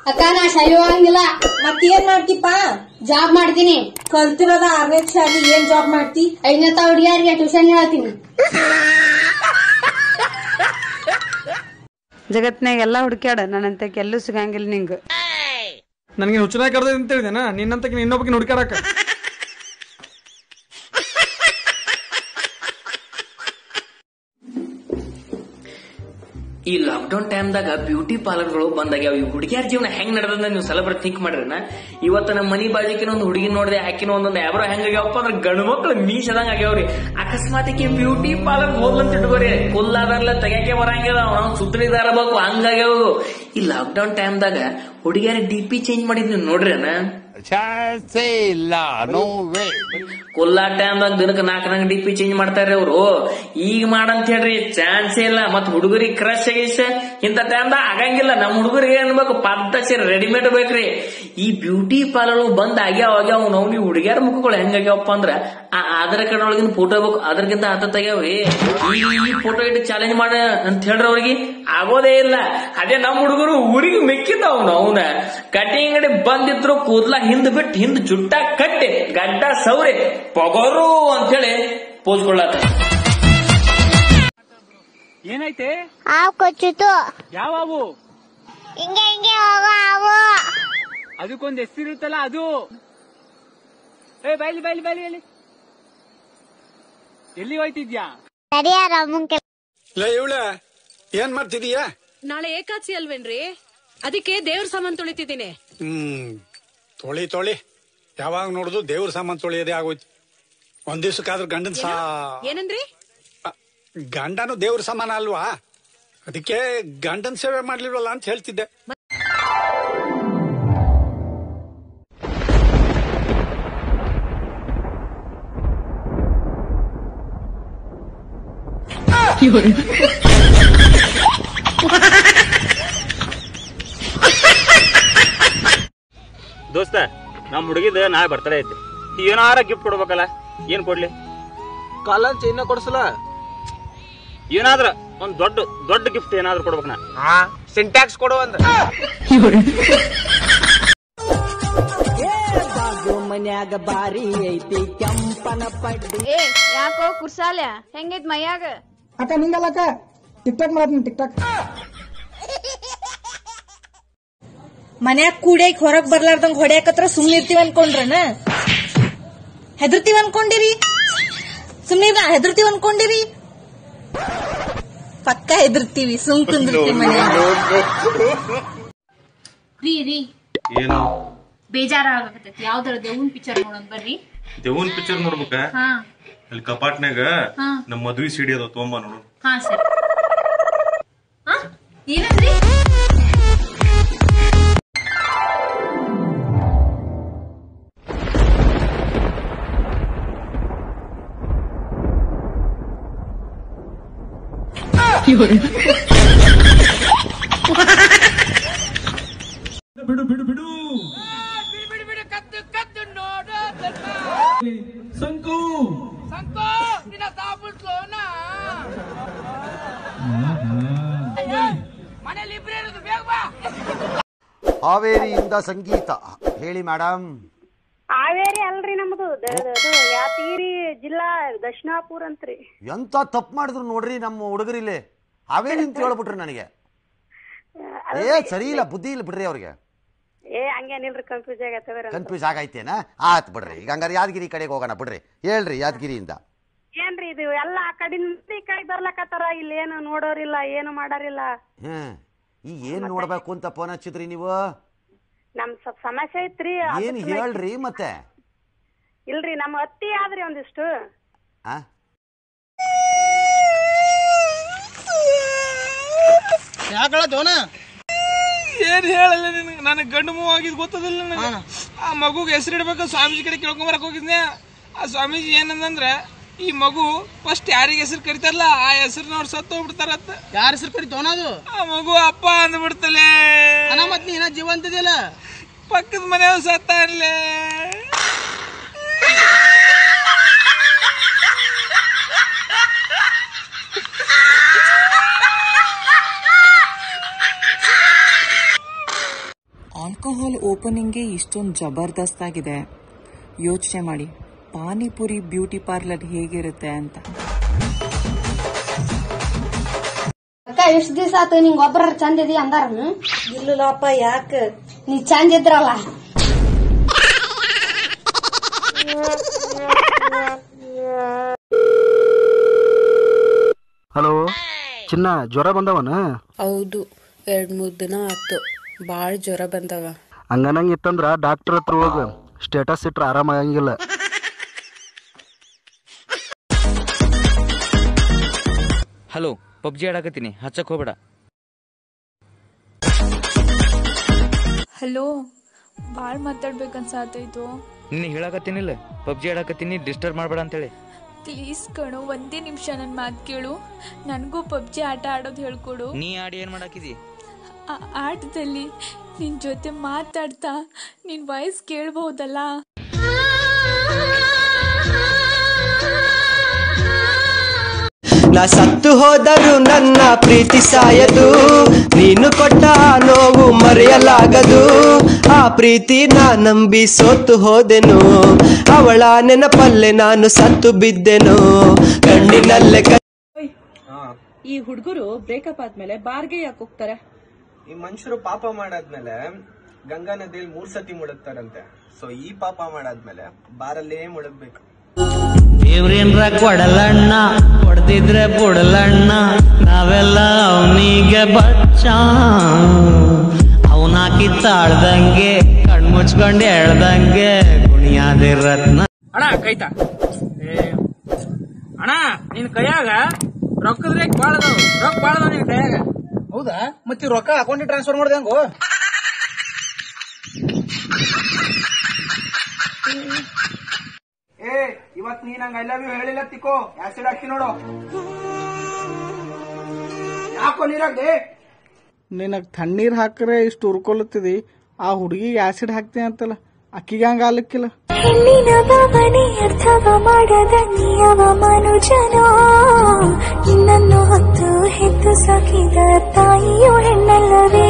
ಅಕ್ಕ ನಾ ಶಾಲಿ ಹೋಗಂಗಿಲ್ಲ ಮತ್ ಏನ್ ಮಾಡ್ತಿಪ್ಪ ಜಾಬ್ ಮಾಡ್ತೀನಿ ಕಲ್ತಿರೋದ ಆರನೇ ಶಾಲಿ ಏನ್ ಜಾಬ್ ಮಾಡ್ತಿ ಐದನೇ ತಾ ಹುಡುಗಿಯರಿಗೆ ಟ್ಯೂಷನ್ ಹೇಳ್ತೀನಿ ಜಗತ್ನಾಗ ಎಲ್ಲಾ ಹುಡುಕ್ಯಾಡ ನನ್ನಂತ ಎಲ್ಲೂ ಸಿಗಂಗಿಲ್ಲ ನಿಂಗ ನನಗೆ ಹುಚ್ಚನಾಗಿ ಕರ್ದ ಅಂತ ಹೇಳಿದೇನ ನಿನ್ನಂತ ಇನ್ನೊಬ್ಬಕ್ಕೆ ಹುಡುಕಾಡಕ ಈ ಲಾಕ್ಡೌನ್ ಟೈಮ್ದಾಗ ಬ್ಯೂಟಿ ಪಾರ್ಲರ್ಗಳು ಬಂದಾಗ್ಯಾವ ಈ ಹುಡುಗಿಯರ ಜೀವನ ಹೆಂಗ್ ನಡೆದ ನೀವು ಸಲ ಬರ್ ಥಿಂಕ್ ಮಾಡ್ರಿನ ಇವತ್ತ ನಮ್ಮ ಮನಿ ಬಾಜಿಕಿನ ಒಂದು ಹುಡುಗಿ ನೋಡಿದೆ ಹಾಕಿನ ಒಂದೊಂದು ಯಾವ್ರೋ ಹೆಂಗಾಗ್ಯಾವಪ್ಪ ಅಂದ್ರೆ ಗಂಡು ಮಕ್ಳು ಮೀಸದಂಗ ಆಗ್ಯಾವ್ರಿ ಅಕಸ್ಮಾತ್ ಬ್ಯೂಟಿ ಪಾರ್ಲರ್ ಹೋಗ್ಲಂತ ಇಟ್ಕೋರಿ ಕುಲ್ಲಾದಾರ್ಲ ತೆಗ್ಯಾಕೆ ಬರಂಗಿಲ್ಲ ಅವ್ನ ಸುತ್ತಲಿದಾರ ಬೇಕು ಹಂಗಾಗ್ಯಾವ ಈ ಲಾಕ್ಡೌನ್ ಟೈಮ್ದಾಗ ಹುಡುಗಿಯರ ಡಿ ಪಿ ಚೇಂಜ್ ಮಾಡಿದ್ ನೀವು ನೋಡ್ರಿ ಅಣ್ಣ ಚಾನ್ಸೇ ಇಲ್ಲ ನೋ ವೇ ಕೊಲ್ಲಾ ಟೈಮ್ದಾಗ ದಿನಕ್ಕೆ ನಾಲ್ಕು ನಾಲ್ಕು ಡಿ ಪಿ ಚೇಂಜ್ ಮಾಡ್ತಾರ್ರಿ ಅವ್ರು ಈಗ ಮಾಡಂತ ಹೇಳ್ರಿ ಚಾನ್ಸೇ ಇಲ್ಲ ಮತ್ ಹುಡುಗರಿಗೆ ಕ್ರಶ್ ಆಗಿಸ ಇಂಥ ಟೈಮ್ದಾಗ ಆಗಂಗಿಲ್ಲ ನಮ್ ಹುಡುಗರಿಗೆ ಏನ್ ಬೇಕು ಪದ್ಧತಿ ರೆಡಿಮೇಡ್ ಬೇಕ್ರಿ ಈ ಬ್ಯೂಟಿ ಪಾರ್ಲರ್ ಬಂದ್ ಆಗ್ಯಾವ ಆಗ್ಯಾವ ನಾವು ನೀವು ಹುಡುಗಿಯರ ಮುಖಗಳು ಹೆಂಗಾಗ್ಯಾವಪ್ಪ ಅಂದ್ರ ಆ ಆಧಾರ್ ಕಾರ್ಡ್ ಒಳಗಿನ ಫೋಟೋ ಬೇಕು ಅದಕ್ಕಿಂತ ಹತ್ತ ತೆಗ್ಯಾವ್ರಿ ಈಗ ಈ ಫೋಟೋ ಇಟ್ಟು ಚಾಲೆಂಜ್ ಮಾಡ ಅಂತ ಹೇಳ್ರಿ ಅವ್ರಿಗೆ ಆಗೋದೇ ಇಲ್ಲ ಅದೇ ನಮ್ ಹುಡುಗರು ಊರಿಗೆ ಮೆಕ್ಕಿದ್ದಾವ್ ಅವನ ಕಟಿಂಗ್ ಅಂಗಡಿ ಬಂದಿದ್ರು ಕೂದ್ಲ ಹಿಂದ್ ಬಿಟ್ಟು ಹಿಂದ್ ಜುಟ್ಟ ಕಟ್ಟಿ ಗಡ್ಡ ಸೌರಿ ಪೊಗರು ಅಂತೇಳಿ ಪೋಸ್ ಕೊಡ್ಲಾತ ಏನೈತೆ ಹಾವು ಕೊಚ್ಚಿತು ಯಾವ ಅವು ಹಿಂಗೆ ಹಿಂಗೆ ಹೋಗೋ ಹಾವು ಅದಕ್ಕೊಂದ್ ಹೆಸರಿರುತ್ತಲ್ಲ ಅದು ಏ ಬೈಲಿ ಬೈಲಿ ಬೈಲಿ ಬೈಲಿ ಎಲ್ಲಿ ಹೋಯ್ತಿದ್ಯಾ ಸರಿಯಾರ ಅಮ್ಮಂಗೆ ಇವಳ ಏನ್ ಮಾಡ್ತಿದೀಯ ನಾಳೆ ಏಕಾದಶಿ ಅಲ್ವೇನ್ರಿ ಅದಕ್ಕೆ ದೇವ್ರ ಸಾಮಾನ್ ತೊಳಿತಿದ್ದೀನಿ ಹ್ಮ್ ತೊಳಿ ತೊಳಿ ಯಾವಾಗ ನೋಡುದು ದೇವ್ರ ಸಾಮಾನ್ ತೊಳಿಯೋದೇ ಆಗೋಯ್ತು ಒಂದ್ ದಿವ್ಸಕ್ಕಾದ್ರೂ ಗಂಡನ್ ಸಾ ಏನಂದ್ರಿ ಗಂಡನು ದೇವ್ರ ಸಮಾನ ಅಲ್ವಾ ಅದಕ್ಕೆ ಗಂಡನ್ ಸೇವೆ ಮಾಡ್ಲಿಲ್ವಲ್ಲ ಅಂತ ಹೇಳ್ತಿದ್ದೆ ದೋಸ್ತ ನಮ್ ಹುಡುಗಿದ ನಾಳೆ ಬರ್ತಡೇ ಐತಿ ಏನಾರ ಗಿಫ್ಟ್ ಕೊಡ್ಬೇಕಲ್ಲ ಏನ್ ಕೊಡ್ಲಿ ಕಾಲ ಚೈನ ಕೊಡ್ಸಲ ಏನಾದ್ರ ಒಂದ್ ದೊಡ್ಡ ದೊಡ್ಡ ಗಿಫ್ಟ್ ಏನಾದ್ರು ಕೊಡ್ಬೇಕ ನಾ ಸಿಂಟ್ಯಾಕ್ಸ್ ಕೊಡು ಅಂದ ಮನ್ಯಾಗ ಬಾರಿ ಐತಿ ಕೆಂಪನ ಪಡ್ಡಿ ಏ ಯಾಕೋ ಕುರ್ಸಾಲ್ಯ ಹೆಂಗೈತ್ ಮೈಯಾಗ ಅಕ್ಕ ನಿಂಗಲ್ಲಕ್ಕ ಟಿಕ್ ಟಾಕ್ ಮಾಡತ್ತೀನಿ ಟಿಕ್ ಟಾಕ್ ಮನ್ಯಾಗ ಕೂಡ್ಯಾಕ ಹೊರಗ್ ಬರ್ಲಾರ್ದಂಗ್ ಹೊಡ್ಯಾಕತ್ರ ಸುಮ್ನೆ ಇರ್ತೀವಿ ಅನ್ಕೊಂಡ್ರನ ಹೆದರ್ತೀವಿ ಅನ್ಕೊಂಡಿರಿ ಸುಮ್ನೆ ಹೆದರ್ತೀವಿ ಅನ್ಕೊಂಡಿರಿ ಪಕ್ಕ ಹೆದರ್ತೀವಿ ಸುಮ್ ಕುಂದಿರ್ತೀವಿ ಮನ್ಯಾಗ ರೀ ರೀ ಏನು ಬೇಜಾರ ಆಗಕತ್ತೈತಿ ಯಾವ್ದಾರ ದೇವನ್ ಪಿಕ್ಚರ್ ನೋಡೋಣ ಬರ್ರಿ ದೇವನ್ ಪಿಕ್ಚರ್ ನೋಡ್ಬೇಕ ಹಾ ಅಲ್ಲಿ ಕಪಾಟ್ನಾಗ ಹಾ. ನಮ್ ಮದ್ವಿ ಸಿಡಿ ಅದ ತೊಂಬ ನೋಡು ಹಾ ಸರಿ ಹಾ ಏನಂದ್ರಿ ಬಿಡು ಬಿಡು ಬಿಡು ಸಂಕು ಹಾವೇರಿಯಿಂದ ಸಂಗೀತ ಹೇಳಿ ಮೇಡಮ್ ಹಾವೇರಿ ಅಲ್ರಿ ನಮ್ದು ದ- ದ- ಅದು ಯಾದಗಿರಿ ಜಿಲ್ಲಾ ದಕ್ಷಿಣಾಪುರ ಅಂತ್ರಿ ಎಂತ ತಪ್ಪು ಮಾಡಿದ್ರು ನೋಡ್ರಿ ನಮ್ಮ ಹುಡುಗರಿಲ್ಲಿ ಹಾವೇರಿ ಅಂತ ಹೇಳ್ಬಿಟ್ರಿ ನನಗೆ ಏ ಸರಿ ಇಲ್ಲ ಬುದ್ಧಿ ಇಲ್ಲ ಬಿಡ್ರಿ ಅವ್ರಿಗೆ ಏ ಹಂಗೇನಿಲ್ರಿ ಕನ್ಫ್ಯೂಸ್ ಆಗತ್ತವ್ರ ಕನ್ಫ್ಯೂಸ್ ಆಗೈತೇನ ಆತ್ ಬಿಡ್ರಿ ಈಗ ಹಂಗಾರೆ ಯಾದಗಿರಿ ಕಡೆಗೆ ಹೋಗೋಣ ಬಿಡ್ರಿ ಹೇಳ್ರಿ ಯಾದಗಿರಿಯಿಂದ ಏನ್ರಿ ಇದು ಎಲ್ಲ ಆ ಕಡೆಯಿಂದ ಈ ಕಡೆ ಬರ್ಲಕತ್ತಾರ ಇಲ್ಲಿ ಏನು ನೋಡೋರಿಲ್ಲ ಏನು ಮಾಡಾರಿಲ್ಲ ಹ್ಮ್ ಈಗ ಏನ್ ನೋಡ್ಬೇಕು ಅಂತ ಫೋನ್ ಹಚ್ಚಿದ್ರಿ ನೀವು ನಮ್ ಸ್ವಲ್ಪ ಸಮಸ್ಯೆ ಐತ್ರಿ ಏನ್ ಅದಕ್ಕೆ ಹೇಳ್ರಿ ಮತ್ತೆ ಇಲ್ರಿ ನಮ್ಮ ಅತ್ತಿ ಆದ್ರಿ ಒಂದಿಷ್ಟು ಆ ಯಾಕಳತ್ತವನ ಏನ್ ಹೇಳಲ್ಲ ನಿನಗೆ ನನಗೆ ಗಂಡು ಮೂವ್ ಆಗಿದ್ ಗೊತ್ತದಿಲ್ಲ ನನಗೆ ಆ ಮಗುಗೆ ಹೆಸರಿಡ್ಬೇಕು ಸ್ವಾಮೀಜಿ ಕಡೆ ಕೇಳ್ಕೊಂಬರಕ್ ಹೋಗಿದ್ನೆ ಆ ಸ್ವಾಮೀಜಿ ಏನಂದ್ರೆ ಈ ಮಗು ಫಸ್ಟ್ ಯಾರಿಗೆ ಹೆಸರು ಕರಿತಾರಲ್ಲ ಆ ಹೆಸರಿನವ್ರು ಸತ್ತು ಹೋಗ್ಬಿಡ್ತಾರತ್ತ ಯಾರ ಹೆಸರು ಕರಿತವನ ಅದು ಆ ಮಗು ಅಪ್ಪ ಅಂದ್ಬಿಡ್ತಲೇ ಅಣ್ಣ ಮತ್ ನೀನ ಜೀವಂತ ಇದೆಯಲ್ಲ ಪಕ್ಕದ ಮನೆಯವ್ರು ಸತ್ತ ಅಲ್ಲೇ ಓಪನಿಂಗೇ ಇಷ್ಟೊಂದು ಜಬರ್ದಸ್ತ್ ಆಗಿದೆ ಯೋಚನೆ ಮಾಡಿ ಪಾನಿಪುರಿ ಬ್ಯೂಟಿ ಪಾರ್ಲರ್ ಹೇಗಿರುತ್ತೆ ಅಂತ ಅಕ್ಕ ಎಷ್ಟ್ ದಿವಸ ಆತು ನಿಂಗ್ ಒಬ್ಬರ ಚಂದ ಇದೀಯ ಅಂದಾರನು ಇಲ್ಲಪ್ಪ ಯಾಕ ನೀ ಚಂದ ಇದ್ರಲ್ಲ ಹಲೋ ಚಿನ್ನ ಜ್ವರ ಬಂದವನ ಹೌದು ಎರಡ್ ಮೂರ್ ದಿನ ಆತು ಬಾಳ್ ಜ್ವರ ಬಂದವ ಹಂಗನಂಗ್ ಇತ್ತಂದ್ರ ಡಾಕ್ಟರ್ ಹತ್ರ ಹೋಗ ಸ್ಟೇಟಸ್ ಇಟ್ರ ಆರಾಮಾಗಂಗಿಲ್ಲ ಹಲೋ ಪಬ್ಜಿ ಆಡಕತ್ತೀನಿ ಹಚ್ಚಕ್ ಹೋಗ್ಬೇಡ ಹಲೋ ಭಾಳ ಮಾತಾಡ್ಬೇಕನ್ಸಾತೈತು ನಿನ್ನ ಹೇಳಕತ್ತೀನಿಲ್ಲ ಪಬ್ಜಿ ಆಡಕತ್ತೀನಿ ಡಿಸ್ಟರ್ಬ್ ಮಾಡ್ಬೇಡ ಅಂತೇಳಿ ಪ್ಲೀಸ್ ಕಣೋ ಒಂದೇ ನಿಮಿಷ ನನ್ನ ಮಾತು ಕೇಳು ನನಗೂ ಪಬ್ಜಿ ಆಟ ಆಡೋದು ಹೇಳ್ಕೊಡು ನೀ ಆಡಿ ಏನ್ ಮಾಡಾಕಿದಿ ಆ ಆಟದಲ್ಲಿ ನಿನ್ ಜೊತೆ ಮಾತಾಡ್ತಾ ನಿನ್ ವಾಯ್ಸ್ ಕೇಳ್ಬಹುದಲ್ಲ ನಾ ಸತ್ತು ಹೋದರು ನನ್ನ ಪ್ರೀತಿ ಸಾಯದು ನೀನು ಕೊಟ್ಟ ನೋವು ಮರೆಯಲಾಗದು ಆ ಪ್ರೀತಿ ನಾ ನಂಬಿ ಸೋತು ಹೋದೆನು ಅವಳ ನೆನಪಲ್ಲೆ ನಾನು ಸತ್ತು ಬಿದ್ದೆನು ಕಣ್ಣಿನಲ್ಲೇ ಕ- ಈ ಹುಡುಗರು ಬ್ರೇಕಪ್ ಆದ್ಮೇಲೆ ಬಾರ್ಗೆ ಯಾಕೆ ಹೋಗ್ತಾರೆ ಈ ಮನುಷ್ಯರು ಪಾಪ ಮಾಡಾದ್ಮೇಲೆ ಗಂಗಾ ನದಿಯಲ್ಲಿ ಮೂರ್ ಸತಿ ಮುಳುಗ್ತಾರಂತೆ ಸೊ ಈ ಪಾಪ ಮಾಡಾದ್ಮೇಲೆ ಬಾರಲ್ಲೇ ಮುಳುಗ್ಬೇಕು ದೇವ್ರೇನ್ರ ಕೊಡಲಣ್ಣ ಕೊಡ್ದಿದ್ರೆ ಬುಡಲಣ್ಣ ನಾವೆಲ್ಲ ಅವನಿಗೆ ಬಚ್ಚ ಅವನ ಕಿತ್ತಾಡ್ದಂಗೆ ಕಣ್ಮುಚ್ಕೊಂಡ್ ಹೇಳ್ದಂಗೆ ಕುಣಿಯಾದೆ ರತ್ನ ಅಣ್ಣ ಕೈತಾ ಏ, ಅಣ್ಣ ನಿನ್ ಕೈಯಾಗ ರೊಕ್ಕದ ರೇಟ್ ಬಾಳ ಅದಾವ ರೊಕ್ಕ ಬಾಳ ಅದಾವ ನಿನ್ ಕೈಯಾಗ ಹೌದಾ ಮತ್ತೆ ರೊಕ್ಕ ಅಕೌಂಟ್ ಟ್ರಾನ್ಸ್ಫರ್ ಮಾಡ್ದೆ ಹಂಗೋ ಏ ಇವತ್ ನೀ ನಂಗೆ ಐ ಲವ್ ಯು ಹೇಳಿಲ್ಲ ತಿಕ್ಕೋ ಆಸಿಡ್ ಹಾಕಿ ನೋಡು ಯಾಕೋ ನೀರಾಗ್ದೆ ನಿನಗ್ ತಣ್ಣೀರ್ ಹಾಕ್ರೆ ಇಷ್ಟು ಉರ್ಕೊಲತ್ತಿದಿ ಆ ಹುಡುಗಿಗೆ ಆಸಿಡ್ ಹಾಕ್ತೀನಿ ಅಂತಲ್ಲ ಅಕ್ಕಿಗೆ ಹಂಗ ಆಲಕ್ಕಿಲ್ಲ ಹೆಣ್ಣಿನ ಭಾವನೆ ಅರ್ಥವ ಮಾಡದ ನಿಯಮ ಮನುಜನ ನಿನ್ನನ್ನು ಹೊತ್ತು ಹೆತ್ತು ಸಾಕಿದ ತಾಯಿಯು ಹೆಣ್ಣಲ್ಲವೇ